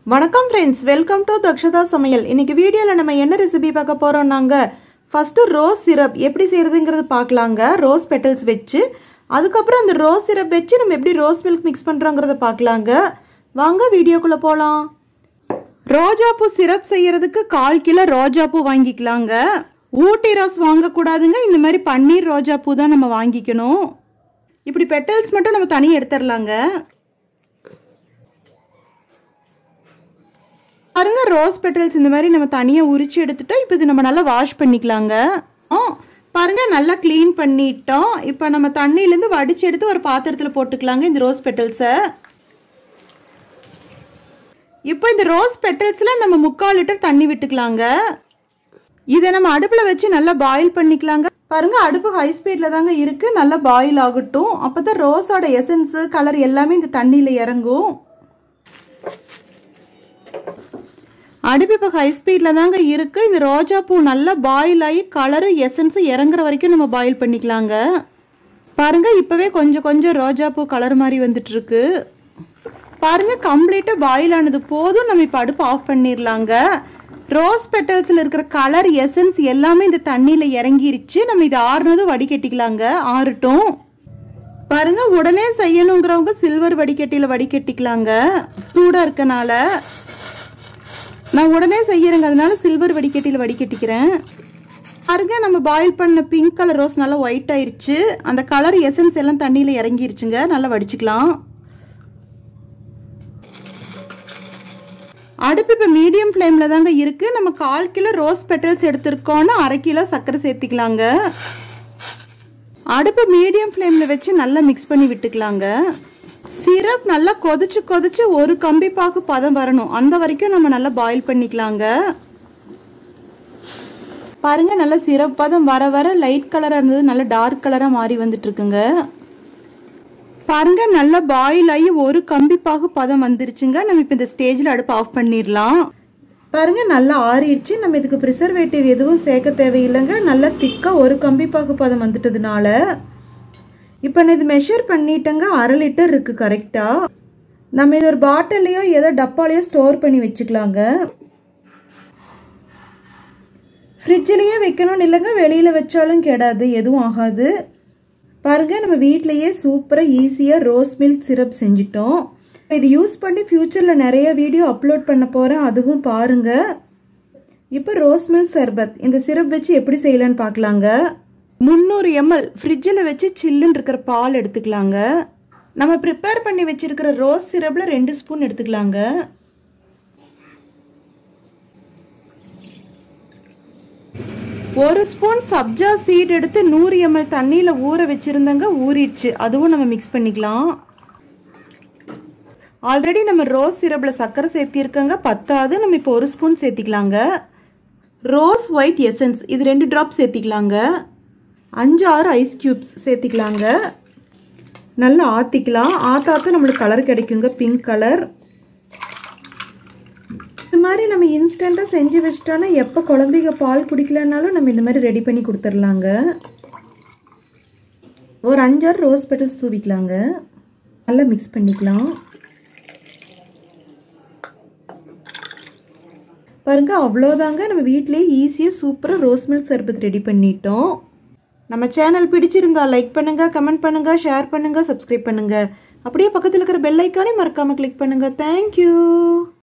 வணக்கம் friends welcome to Dakshata சமையல் இன்னைக்கு வீடியோவில் நம்ம என்ன ரெசிபி பார்க்க போகிறோம்னாங்க ஃபஸ்ட்டு ரோஸ் சிரப் எப்படி செய்கிறதுங்கிறது பார்க்கலாங்க ரோஸ் பெட்டல்ஸ் வச்சு அதுக்கப்புறம் அந்த ரோஸ் சிரப் வச்சு நம்ம எப்படி ரோஸ் மில்க் மிக்ஸ் பண்ணுறோங்கிறத பார்க்கலாங்க வாங்க வீடியோக்குள்ளே போகலாம் ரோஜாப்பூ சிரப் செய்யறதுக்கு கால் கிலோ ரோஜாப்பூ வாங்கிக்கலாங்க ஊட்டி ரோஸ் வாங்கக்கூடாதுங்க இந்த மாதிரி பன்னீர் ரோஜாப்பூ தான் நம்ம வாங்கிக்கணும் இப்படி பெட்டல்ஸ் மட்டும் நம்ம தனியாக எடுத்துடலாங்க பாருங்க ரோஸ் பெட்டல்ஸ் இந்த மாதிரி நம்ம தனியாக உரிச்சு எடுத்துட்டோம் இப்போ இது நம்ம நல்லா வாஷ் பண்ணிக்கலாங்க ஆ பாருங்க நல்லா க்ளீன் பண்ணிட்டோம் இப்போ நம்ம தண்ணியிலேருந்து வடிச்சு எடுத்து ஒரு பாத்திரத்தில் போட்டுக்கலாங்க இந்த ரோஸ் பெட்டல்ஸை இப்போ இந்த ரோஸ் பெட்டல்ஸில் நம்ம முக்கால் லிட்டர் தண்ணி விட்டுக்கலாங்க இதை நம்ம அடுப்பில் வச்சு நல்லா பாயில் பண்ணிக்கலாங்க பாருங்க அடுப்பு ஹை ஸ்பீடில் தாங்க இருக்குது நல்லா பாயில் ஆகட்டும் அப்போ தான் ரோஸோட எசன்ஸு கலர் எல்லாமே இந்த தண்ணியில் இறங்கும் அடுப்பு இப்போ ஹை ஸ்பீடில் தாங்க இருக்குது இந்த ரோஜா பூ நல்லா பாயில் ஆகி கலரு எசன்ஸு இறங்குற வரைக்கும் நம்ம பாயில் பண்ணிக்கலாங்க பாருங்க இப்போவே கொஞ்சம் கொஞ்சம் ரோஜா பூ கலர் மாதிரி வந்துட்டுருக்கு பாருங்க கம்ப்ளீட்டாக பாயில் ஆனது போதும் நம்ம இப்போ அடுப்பு ஆஃப் பண்ணிடலாங்க ரோஸ் பெட்டல்ஸில் இருக்கிற கலர் எசன்ஸ் எல்லாமே இந்த தண்ணியில் இறங்கிருச்சு நம்ம இதை ஆறுனதும் வடிகட்டிக்கலாங்க ஆறட்டும் பாருங்க உடனே செய்யணுங்கிறவங்க சில்வர் வடிகட்டியில் வடிகட்டிக்கலாங்க சூடாக இருக்கனால நான் உடனே செய்யறேங்க அதனால சில்வர் வடிகட்டியில் வடிகட்டிக்கிறேன் பாருங்க நம்ம பாயில் பண்ண பிங்க் கலர் ரோஸ் நல்லா ஒயிட் ஆயிருச்சு அந்த கலர் எசன்ஸ் எல்லாம் தண்ணியில் இறங்கிருச்சுங்க நல்லா வடிச்சுக்கலாம் அடுப்பு இப்போ மீடியம் ஃப்ளேமில் தாங்க இருக்குது நம்ம கால் கிலோ ரோஸ் பெட்டல்ஸ் எடுத்திருக்கோன்னா அரை கிலோ சர்க்கரை சேர்த்திக்கலாங்க அடுப்பு மீடியம் ஃப்ளேமில் வச்சு நல்லா மிக்ஸ் பண்ணி விட்டுக்கலாங்க சிரப் நல்லா கொதிச்சு கொதிச்சு ஒரு கம்பி பாகு பதம் வரணும் அந்த வரைக்கும் நம்ம நல்லா பாயில் பண்ணிக்கலாங்க பாருங்க நல்லா சிரப் பதம் வர வர லைட் கலராக இருந்தது நல்லா டார்க் கலராக மாறி வந்துட்டு இருக்குங்க பாருங்க நல்லா பாயில் ஆகி ஒரு கம்பி பாகு பதம் வந்துருச்சுங்க நம்ம இப்போ இந்த ஸ்டேஜில் அடுப்பு ஆஃப் பண்ணிடலாம் பாருங்க நல்லா ஆறிடுச்சு நம்ம இதுக்கு ப்ரிசர்வேட்டிவ் எதுவும் சேர்க்க தேவையில்லைங்க நல்லா திக்காக ஒரு கம்பி பாகு பதம் வந்துட்டதுனால இப்போ நான் இது மெஷர் பண்ணிட்டேங்க அரை லிட்டர் இருக்குது கரெக்டாக நம்ம இது ஒரு பாட்டிலையோ ஏதோ டப்பாலையோ ஸ்டோர் பண்ணி வச்சுக்கலாங்க ஃப்ரிட்ஜிலேயே வைக்கணும்னு இல்லைங்க வெளியில் வச்சாலும் கெடாது எதுவும் ஆகாது பாருங்கள் நம்ம வீட்லேயே சூப்பராக ஈஸியாக ரோஸ் மில்க் சிரப் செஞ்சிட்டோம் இது யூஸ் பண்ணி ஃப்யூச்சரில் நிறைய வீடியோ அப்லோட் பண்ண போகிறேன் அதுவும் பாருங்கள் இப்போ ரோஸ் மில்க் சர்பத் இந்த சிரப் வச்சு எப்படி செய்யலான்னு பார்க்கலாங்க முந்நூறு எம்எல் ஃப்ரிட்ஜில் வச்சு சில்லுன்னு இருக்கிற பால் எடுத்துக்கலாங்க நம்ம ப்ரிப்பேர் பண்ணி வச்சுருக்கிற ரோஸ் சிரப்பில் ரெண்டு ஸ்பூன் எடுத்துக்கலாங்க ஒரு ஸ்பூன் சப்ஜா சீட் எடுத்து நூறு எம்எல் தண்ணியில் ஊற வச்சுருந்தங்க ஊறிடுச்சு அதுவும் நம்ம மிக்ஸ் பண்ணிக்கலாம் ஆல்ரெடி நம்ம ரோஸ் சிரப்பில் சர்க்கரை சேர்த்திருக்கங்க பத்தாது நம்ம இப்போ ஒரு ஸ்பூன் சேர்த்திக்கலாங்க ரோஸ் ஒயிட் எசன்ஸ் இது ரெண்டு ட்ராப் சேர்த்திக்கலாங்க அஞ்சு ஆறு ஐஸ் க்யூப்ஸ் சேர்த்திக்கலாங்க நல்லா ஆற்றிக்கலாம் ஆத்தாக்க நம்மளுக்கு கலர் கிடைக்குங்க பிங்க் கலர் இது மாதிரி நம்ம இன்ஸ்டண்ட்டாக செஞ்சு வச்சிட்டோன்னா எப்போ குழந்தைங்க பால் குடிக்கலனாலும் நம்ம இந்த மாதிரி ரெடி பண்ணி கொடுத்துர்லாங்க ஒரு அஞ்சாறு ரோஸ் பெட்டல்ஸ் தூவிக்கலாங்க நல்லா மிக்ஸ் பண்ணிக்கலாம் பாருங்க அவ்வளோதாங்க நம்ம வீட்டிலேயே ஈஸியாக சூப்பராக ரோஸ் மில்க் சர்பத் ரெடி பண்ணிட்டோம் நம்ம சேனல் பிடிச்சிருந்தா லைக் பண்ணுங்க கமெண்ட் பண்ணுங்க ஷேர் பண்ணுங்க சப்ஸ்கிரைப் பண்ணுங்க அப்படியே பக்கத்தில் இருக்கிற பெல் ஐக்கானே மறக்காம கிளிக் பண்ணுங்க தேங்க்யூ